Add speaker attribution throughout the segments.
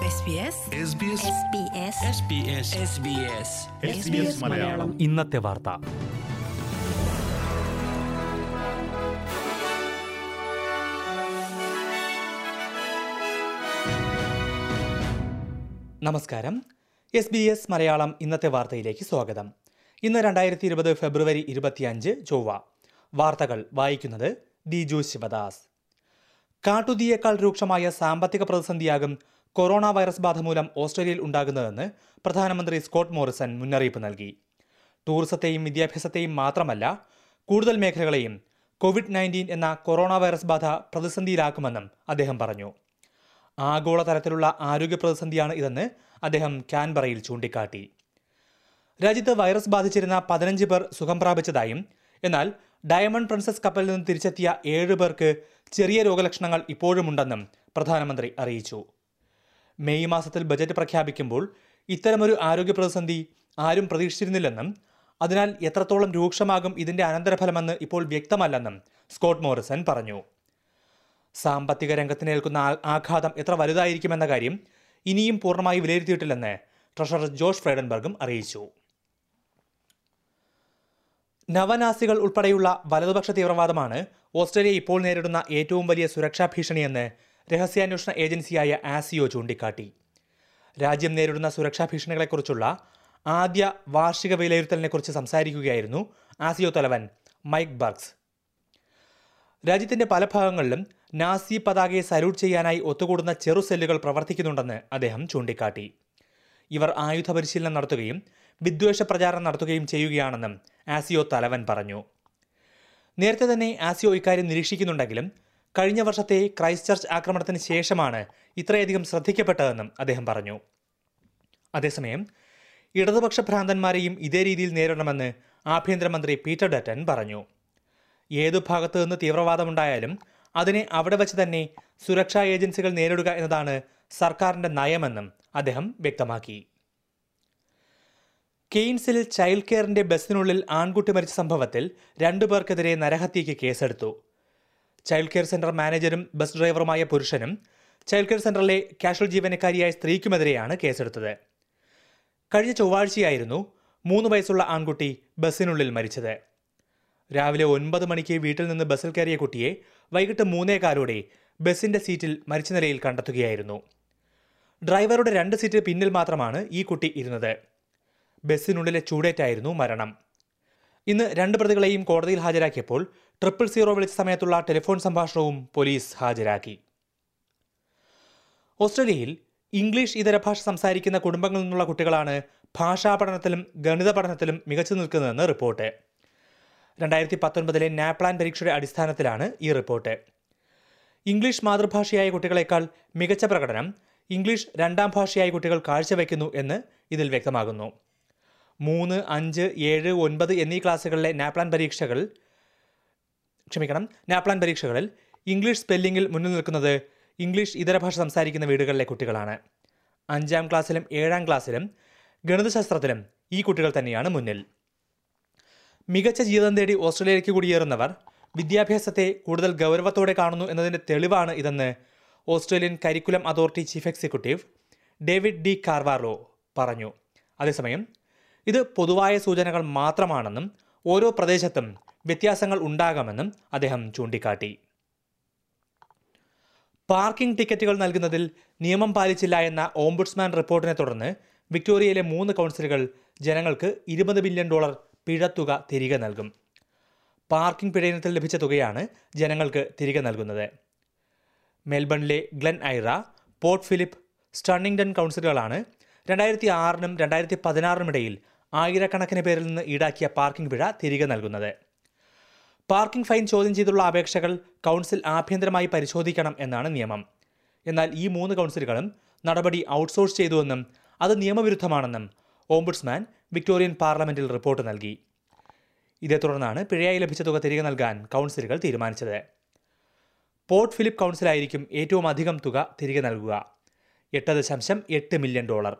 Speaker 1: SBS
Speaker 2: SBS
Speaker 3: SBS
Speaker 4: Malayalam
Speaker 3: ഇന്നത്തെ വാർത്ത നമസ്കാരം എസ് ബി എസ് മലയാളം ഇന്നത്തെ വാർത്തയിലേക്ക് സ്വാഗതം ഇന്ന് രണ്ടായിരത്തി ഇരുപത് ഫെബ്രുവരി ഇരുപത്തിയഞ്ച് ചൊവ്വ വാർത്തകൾ വായിക്കുന്നത് ദിജു ശിവദാസ് കാട്ടുതീയേക്കാൾ രൂക്ഷമായ സാമ്പത്തിക പ്രതിസന്ധിയാകും കൊറോണ വൈറസ് ബാധ മൂലം ഓസ്ട്രേലിയയിൽ ഉണ്ടാകുന്നതെന്ന് പ്രധാനമന്ത്രി സ്കോട്ട് മോറിസൺ മുന്നറിയിപ്പ് നൽകി ടൂറിസത്തെയും വിദ്യാഭ്യാസത്തെയും മാത്രമല്ല കൂടുതൽ മേഖലകളെയും കോവിഡ് നയൻറ്റീൻ എന്ന കൊറോണ വൈറസ് ബാധ പ്രതിസന്ധിയിലാക്കുമെന്നും അദ്ദേഹം പറഞ്ഞു ആഗോളതലത്തിലുള്ള ആരോഗ്യ പ്രതിസന്ധിയാണ് ഇതെന്ന് അദ്ദേഹം കാൻബറയിൽ ചൂണ്ടിക്കാട്ടി രാജ്യത്ത് വൈറസ് ബാധിച്ചിരുന്ന പതിനഞ്ച് പേർ സുഖം പ്രാപിച്ചതായും എന്നാൽ ഡയമണ്ട് പ്രിൻസസ് കപ്പലിൽ നിന്ന് തിരിച്ചെത്തിയ ഏഴ് പേർക്ക് ചെറിയ രോഗലക്ഷണങ്ങൾ ഇപ്പോഴുമുണ്ടെന്നും പ്രധാനമന്ത്രി അറിയിച്ചു മെയ് മാസത്തിൽ ബജറ്റ് പ്രഖ്യാപിക്കുമ്പോൾ ഇത്തരമൊരു ആരോഗ്യ പ്രതിസന്ധി ആരും പ്രതീക്ഷിച്ചിരുന്നില്ലെന്നും അതിനാൽ എത്രത്തോളം രൂക്ഷമാകും ഇതിന്റെ അനന്തരഫലമെന്ന് ഇപ്പോൾ വ്യക്തമല്ലെന്നും സ്കോട്ട് മോറിസൺ പറഞ്ഞു സാമ്പത്തിക രംഗത്തിനേൽക്കുന്ന ആ- ആഘാതം എത്ര വലുതായിരിക്കുമെന്ന കാര്യം ഇനിയും പൂർണ്ണമായി വിലയിരുത്തിയിട്ടില്ലെന്ന് ട്രഷറർ ജോഷ് ഫ്രൈഡൻബർഗും അറിയിച്ചു നവനാസികൾ ഉൾപ്പെടെയുള്ള വലതുപക്ഷ തീവ്രവാദമാണ് ഓസ്ട്രേലിയ ഇപ്പോൾ നേരിടുന്ന ഏറ്റവും വലിയ സുരക്ഷാ ഭീഷണിയെന്ന് രഹസ്യാന്വേഷണ ഏജൻസിയായ ആസിയോ ചൂണ്ടിക്കാട്ടി രാജ്യം നേരിടുന്ന സുരക്ഷാ ഭീഷണികളെക്കുറിച്ചുള്ള ആദ്യ വാർഷിക വിലയിരുത്തലിനെക്കുറിച്ച് സംസാരിക്കുകയായിരുന്നു ആസിയോ തലവൻ മൈക്ക് ബർഗ്സ് രാജ്യത്തിന്റെ പല ഭാഗങ്ങളിലും നാസി പതാകയെ സല്യൂട്ട് ചെയ്യാനായി ഒത്തുകൂടുന്ന ചെറു സെല്ലുകൾ പ്രവർത്തിക്കുന്നുണ്ടെന്ന് അദ്ദേഹം ചൂണ്ടിക്കാട്ടി ഇവർ ആയുധ പരിശീലനം നടത്തുകയും വിദ്വേഷ പ്രചാരണം നടത്തുകയും ചെയ്യുകയാണെന്നും ആസിയോ തലവൻ പറഞ്ഞു നേരത്തെ തന്നെ ആസിയോ ഇക്കാര്യം നിരീക്ഷിക്കുന്നുണ്ടെങ്കിലും കഴിഞ്ഞ വർഷത്തെ ക്രൈസ്റ്റ് ചർച്ച് ആക്രമണത്തിന് ശേഷമാണ് ഇത്രയധികം ശ്രദ്ധിക്കപ്പെട്ടതെന്നും അദ്ദേഹം പറഞ്ഞു അതേസമയം ഇടതുപക്ഷ ഭ്രാന്തന്മാരെയും ഇതേ രീതിയിൽ നേരിടണമെന്ന് ആഭ്യന്തരമന്ത്രി പീറ്റർ ഡറ്റൻ പറഞ്ഞു ഏതു ഭാഗത്തു നിന്ന് തീവ്രവാദമുണ്ടായാലും അതിനെ അവിടെ വച്ച് തന്നെ സുരക്ഷാ ഏജൻസികൾ നേരിടുക എന്നതാണ് സർക്കാരിന്റെ നയമെന്നും അദ്ദേഹം വ്യക്തമാക്കി കെയ്ൻസിൽ ചൈൽഡ് കെയറിന്റെ ബസ്സിനുള്ളിൽ ആൺകുട്ടി മരിച്ച സംഭവത്തിൽ രണ്ടു പേർക്കെതിരെ നരഹത്യയ്ക്ക് കേസെടുത്തു ചൈൽഡ് കെയർ സെന്റർ മാനേജരും ബസ് ഡ്രൈവറുമായ പുരുഷനും ചൈൽഡ് കെയർ സെന്ററിലെ കാഷ്വൽ ജീവനക്കാരിയായ സ്ത്രീക്കുമെതിരെയാണ് കേസെടുത്തത് കഴിഞ്ഞ ചൊവ്വാഴ്ചയായിരുന്നു മൂന്ന് വയസ്സുള്ള ആൺകുട്ടി ബസ്സിനുള്ളിൽ മരിച്ചത് രാവിലെ ഒൻപത് മണിക്ക് വീട്ടിൽ നിന്ന് ബസ്സിൽ കയറിയ കുട്ടിയെ വൈകിട്ട് മൂന്നേകാലോടെ ബസ്സിന്റെ സീറ്റിൽ മരിച്ച നിലയിൽ കണ്ടെത്തുകയായിരുന്നു ഡ്രൈവറുടെ രണ്ട് സീറ്റ് പിന്നിൽ മാത്രമാണ് ഈ കുട്ടി ഇരുന്നത് ബസ്സിനുള്ളിലെ ചൂടേറ്റായിരുന്നു മരണം ഇന്ന് രണ്ട് പ്രതികളെയും കോടതിയിൽ ഹാജരാക്കിയപ്പോൾ ട്രിപ്പിൾ സീറോ വിളിച്ച സമയത്തുള്ള ടെലിഫോൺ സംഭാഷണവും പോലീസ് ഹാജരാക്കി ഓസ്ട്രേലിയയിൽ ഇംഗ്ലീഷ് ഇതര ഭാഷ സംസാരിക്കുന്ന കുടുംബങ്ങളിൽ നിന്നുള്ള കുട്ടികളാണ് ഭാഷാ പഠനത്തിലും ഗണിത പഠനത്തിലും മികച്ചു നിൽക്കുന്നതെന്ന് റിപ്പോർട്ട് രണ്ടായിരത്തി പത്തൊൻപതിലെ നാപ്ലാൻ പരീക്ഷയുടെ അടിസ്ഥാനത്തിലാണ് ഈ റിപ്പോർട്ട് ഇംഗ്ലീഷ് മാതൃഭാഷയായ കുട്ടികളെക്കാൾ മികച്ച പ്രകടനം ഇംഗ്ലീഷ് രണ്ടാം ഭാഷയായ കുട്ടികൾ കാഴ്ചവെക്കുന്നു എന്ന് ഇതിൽ വ്യക്തമാകുന്നു മൂന്ന് അഞ്ച് ഏഴ് ഒൻപത് എന്നീ ക്ലാസ്സുകളിലെ നാപ്ലാൻ പരീക്ഷകൾ ക്ഷമിക്കണം നാപ്ലാൻ പരീക്ഷകളിൽ ഇംഗ്ലീഷ് സ്പെല്ലിംഗിൽ മുന്നിൽ നിൽക്കുന്നത് ഇംഗ്ലീഷ് ഇതര ഭാഷ സംസാരിക്കുന്ന വീടുകളിലെ കുട്ടികളാണ് അഞ്ചാം ക്ലാസ്സിലും ഏഴാം ക്ലാസ്സിലും ഗണിതശാസ്ത്രത്തിലും ഈ കുട്ടികൾ തന്നെയാണ് മുന്നിൽ മികച്ച ജീവിതം തേടി ഓസ്ട്രേലിയയിലേക്ക് കുടിയേറുന്നവർ വിദ്യാഭ്യാസത്തെ കൂടുതൽ ഗൗരവത്തോടെ കാണുന്നു എന്നതിന്റെ തെളിവാണ് ഇതെന്ന് Australian curriculum authority chief executive David de Carvalho പറഞ്ഞു അതേസമയം ഇത് പൊതുവായ സൂചനകൾ മാത്രമാണെന്നും ഓരോ പ്രദേശത്തും വ്യത്യാസങ്ങൾ ഉണ്ടാകാമെന്നും അദ്ദേഹം ചൂണ്ടിക്കാട്ടി പാർക്കിംഗ് ടിക്കറ്റുകൾ നൽകുന്നതിൽ നിയമം പാലിച്ചില്ല എന്ന ഓംബുഡ്സ്മാൻ റിപ്പോർട്ടിനെ തുടർന്ന് വിക്ടോറിയയിലെ മൂന്ന് കൗൺസിലുകൾ ജനങ്ങൾക്ക് ഇരുപത് ബില്യൺ ഡോളർ പിഴത്തുക തിരികെ നൽകും പാർക്കിംഗ് പിഴയിനത്തിൽ ലഭിച്ച തുകയാണ് ജനങ്ങൾക്ക് തിരികെ നൽകുന്നത് മെൽബണിലെ Glen Eira Port Phillip Stonnington കൗൺസിലുകളാണ് രണ്ടായിരത്തി ആറിനും രണ്ടായിരത്തി പതിനാറിനും ഇടയിൽ ആയിരക്കണക്കിന് പേരിൽ നിന്ന് ഈടാക്കിയ പാർക്കിംഗ് പിഴ തിരികെ നൽകുന്നത് പാർക്കിംഗ് ഫൈൻ ചോദ്യം ചെയ്തുള്ള അപേക്ഷകൾ കൗൺസിൽ ആഭ്യന്തരമായി പരിശോധിക്കണം എന്നാണ് നിയമം എന്നാൽ ഈ മൂന്ന് കൗൺസിലുകളും നടപടി ഔട്ട്സോഴ്സ് ചെയ്തുവെന്നും അത് നിയമവിരുദ്ധമാണെന്നും ഓംബുഡ്സ്മാൻ വിക്ടോറിയൻ പാർലമെന്റിൽ റിപ്പോർട്ട് നൽകി ഇതേ തുടർന്നാണ് പിഴയായി ലഭിച്ച തുക തിരികെ നൽകാൻ കൗൺസിലുകൾ തീരുമാനിച്ചത് പോർട്ട് ഫിലിപ്പ് കൗൺസിലായിരിക്കും ഏറ്റവും അധികം തുക തിരികെ നൽകുക എട്ട് ദശാംശം എട്ട് മില്യൺ ഡോളർ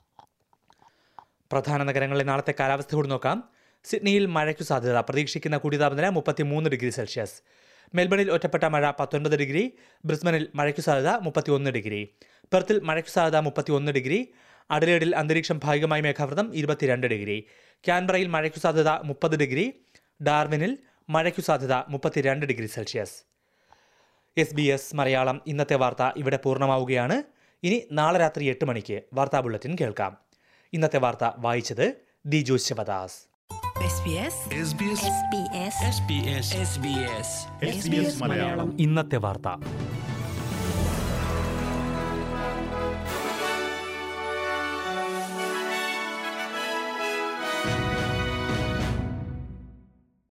Speaker 3: പ്രധാന നഗരങ്ങളിലെ നാളത്തെ കാലാവസ്ഥ കൂടി നോക്കാം സിഡ്നിയിൽ മഴയ്ക്കു സാധ്യത പ്രതീക്ഷിക്കുന്ന കൂടിയ താപനില മുപ്പത്തിമൂന്ന് ഡിഗ്രി സെൽഷ്യസ് മെൽബണിൽ ഒറ്റപ്പെട്ട മഴ പത്തൊൻപത് ഡിഗ്രി ബ്രിസ്ബനിൽ മഴയ്ക്കു സാധ്യത മുപ്പത്തിയൊന്ന് ഡിഗ്രി പെർത്തിൽ മഴയ്ക്കു സാധ്യത മുപ്പത്തിയൊന്ന് ഡിഗ്രി അഡലേഡിൽ അന്തരീക്ഷം ഭാഗികമായി മേഘാവൃതം ഇരുപത്തിരണ്ട് ഡിഗ്രി ക്യാൻബറയിൽ മഴയ്ക്കു സാധ്യത മുപ്പത് ഡിഗ്രി ഡാർവിനിൽ മഴയ്ക്കു സാധ്യത മുപ്പത്തിരണ്ട് degree Celsius S B S Malayalam ഇന്നത്തെ വാർത്ത ഇവിടെ പൂർണ്ണമാവുകയാണ് ഇനി നാളെ രാത്രി എട്ട് മണിക്ക് വാർത്താ ബുള്ളറ്റിൻ കേൾക്കാം ഇന്നത്തെ വാർത്ത വായിച്ചത് Diju Sivadas
Speaker 1: SBS
Speaker 2: SBS
Speaker 1: SBS
Speaker 2: SBS
Speaker 1: SBS
Speaker 2: SBS Malayalam
Speaker 3: ഇന്നത്തെ വാർത്ത